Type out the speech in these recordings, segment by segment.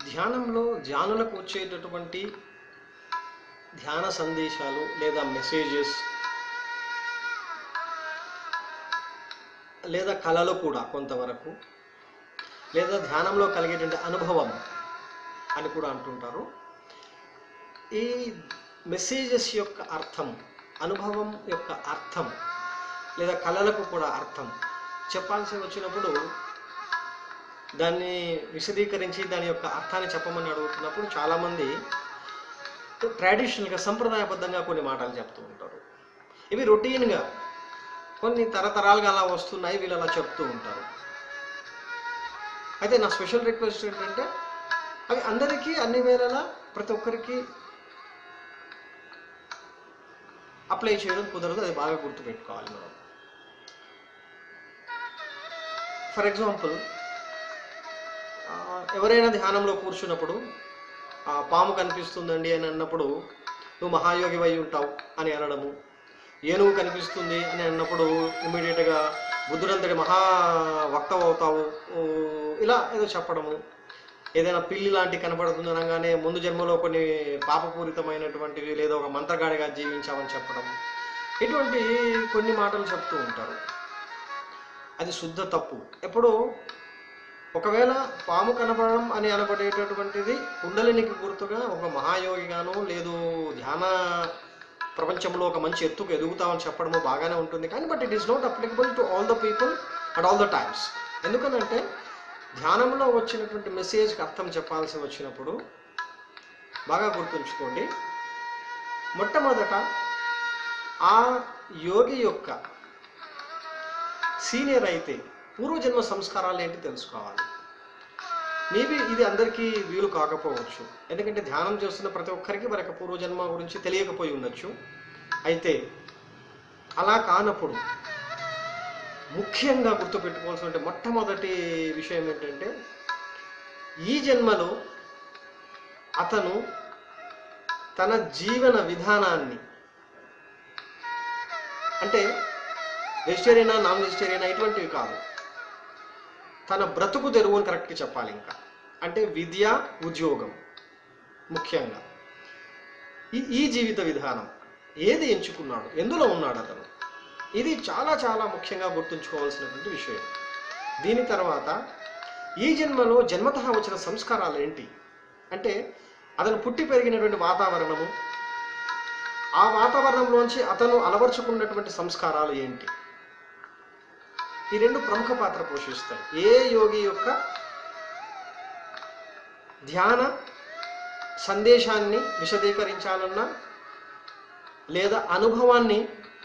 ధ్యానంలో ధ్యానులకు వచ్చేటటువంటి ధ్యాన సందేశాలు లేదా మెసేజెస్ లేదా కళలు కూడా కొంతవరకు లేదా ధ్యానంలో కలిగేటువంటి అనుభవం అని కూడా అంటుంటారు ఈ మెసేజెస్ యొక్క అర్థం అనుభవం యొక్క అర్థం లేదా కళలకు కూడా అర్థం చెప్పాల్సి వచ్చినప్పుడు దాన్ని విశదీకరించి దాని యొక్క అర్థాన్ని చెప్పమని అడుగుతున్నప్పుడు చాలామంది ట్రెడిషనల్గా సంప్రదాయబద్ధంగా కొన్ని మాటలు చెప్తూ ఉంటారు ఇవి రొటీన్గా కొన్ని తరతరాలుగా అలా వస్తున్నాయి వీళ్ళు అలా చెప్తూ ఉంటారు అయితే నా స్పెషల్ రిక్వెస్ట్ ఏంటంటే అవి అందరికీ అన్ని వేళలా ప్రతి ఒక్కరికి అప్లై చేయడం కుదరదు అది బాగా గుర్తుపెట్టుకోవాలి మనం ఫర్ ఎగ్జాంపుల్ ఎవరైనా ధ్యానంలో కూర్చున్నప్పుడు ఆ, పాము కనిపిస్తుందండి అని అన్నప్పుడు నువ్వు మహాయోగి అయి ఉంటావు అని అనడము ఏనుగు కనిపిస్తుంది అని అన్నప్పుడు ఇమీడియట్గా బుద్ధుడంతటి మహా వక్త అవుతావు ఊ, ఇలా ఏదో చెప్పడము ఏదైనా పిల్లి లాంటి కనపడుతుంది అనగానే ముందు జన్మలో కొన్ని పాపపూరితమైనటువంటివి లేదా ఒక మంత్రగాడిగా జీవించామని చెప్పడం ఇటువంటి కొన్ని మాటలు చెప్తూ ఉంటారు అది శుద్ధ తప్పు ఎప్పుడు ఒకవేళ పాము కనపడడం అని అనబడేటటువంటిది కుండలినికి గుర్తుగా ఒక మహాయోగిగాను లేదు ధ్యాన ప్రపంచంలో ఒక మంచి ఎత్తుకు ఎదుగుతామని చెప్పడము బాగానే ఉంటుంది కానీ but it is not applicable to all the people at all the times ఎందుకనంటే ధ్యానంలో వచ్చినటువంటి మెసేజ్కి అర్థం చెప్పాల్సి వచ్చినప్పుడు బాగా గుర్తుంచుకోండి మొట్టమొదట ఆ యోగి యొక్క సీనియర్ అయితే పూర్వజన్మ సంస్కారాలు ఏంటి తెలుసుకోవాలి మేబీ ఇది అందరికీ వీలు కాకపోవచ్చు ఎందుకంటే ధ్యానం చేస్తున్న ప్రతి ఒక్కరికి మరి యొక్క పూర్వజన్మ గురించి తెలియకపోయి ఉండొచ్చు అయితే అలా కానప్పుడు ముఖ్యంగా గుర్తుపెట్టుకోవాల్సిన మొట్టమొదటి విషయం ఏంటంటే ఈ జన్మలో అతను తన జీవన విధానాన్ని అంటే వెజిటేరియనా నాన్ వెజిటేరియనా ఇటువంటివి కాదు తన బ్రతుకు తెరువుని కరెక్ట్గా చెప్పాలి ఇంకా అంటే విద్య ఉద్యోగం ముఖ్యంగా ఈ ఈ జీవిత విధానం ఏది ఎంచుకున్నాడు ఎందులో ఉన్నాడు అతను ఇది చాలా చాలా ముఖ్యంగా గుర్తుంచుకోవాల్సినటువంటి విషయం దీని తర్వాత ఈ జన్మలో జన్మత వచ్చిన సంస్కారాలు ఏంటి అంటే అతను పుట్టి పెరిగినటువంటి వాతావరణము ఆ వాతావరణంలోంచి అతను అలవర్చుకున్నటువంటి సంస్కారాలు ఏంటి ఈ రెండు ప్రముఖ పాత్ర పోషిస్తాయి ఏ యోగి యొక్క ధ్యాన సందేశాన్ని విశదీకరించాలన్నా లేదా అనుభవాన్ని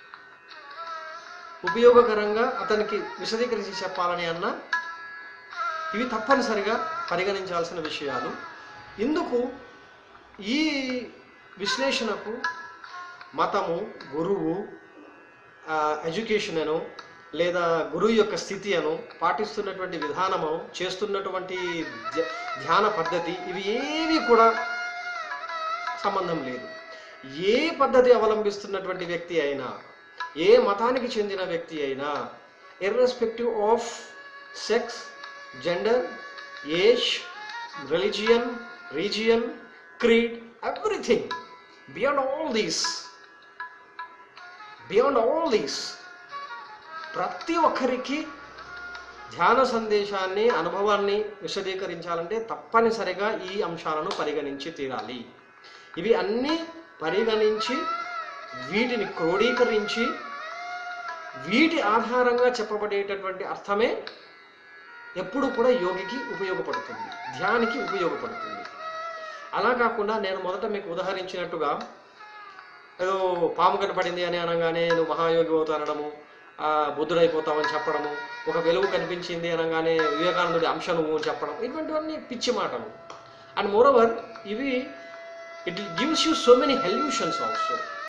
ఉపయోగకరంగా అతనికి విశదీకరించి చెప్పాలని అన్నా ఇవి తప్పనిసరిగా పరిగణించాల్సిన విషయాలు ఇందుకు ఈ విశ్లేషణకు మతము గురువు ఎడ్యుకేషన్ అను లేదా గురువు యొక్క స్థితి అను పాటిస్తున్నటువంటి విధానము చేస్తున్నటువంటి ధ్య- ధ్యాన పద్ధతి ఇవి ఏవి కూడా సంబంధం లేదు ఏ పద్ధతి అవలంబిస్తున్నటువంటి వ్యక్తి అయినా ఏ మతానికి చెందిన వ్యక్తి అయినా irrespective of sex gender age religion region creed everything beyond all these beyond all these ప్రతి ఒక్కరికి ధ్యాన సందేశాన్ని అనుభవాన్ని విశదీకరించాలంటే తప్పనిసరిగా ఈ అంశాలను పరిగణించి తీరాలి ఇవి అన్నీ పరిగణించి వీటిని క్రోడీకరించి వీటి ఆధారంగా చెప్పబడేటటువంటి అర్థమే ఎప్పుడు కూడా యోగికి ఉపయోగపడుతుంది ధ్యానికి ఉపయోగపడుతుంది అలా కాకుండా నేను మొదట మీకు ఉదాహరించినట్టుగా ఏదో పాము కనపడింది అని అనగానే నువ్వు మహాయోగి అవుతా అనడము ఆ, బుద్ధుడైపోతావని చెప్పడము ఒక వెలుగు కనిపించింది అనగానే వివేకానందుడి అంశ నువ్వు అని చెప్పడం ఇటువంటివన్నీ పిచ్చి మాటలు అండ్ మోరోవర్ ఇవి it gives you so many illusions also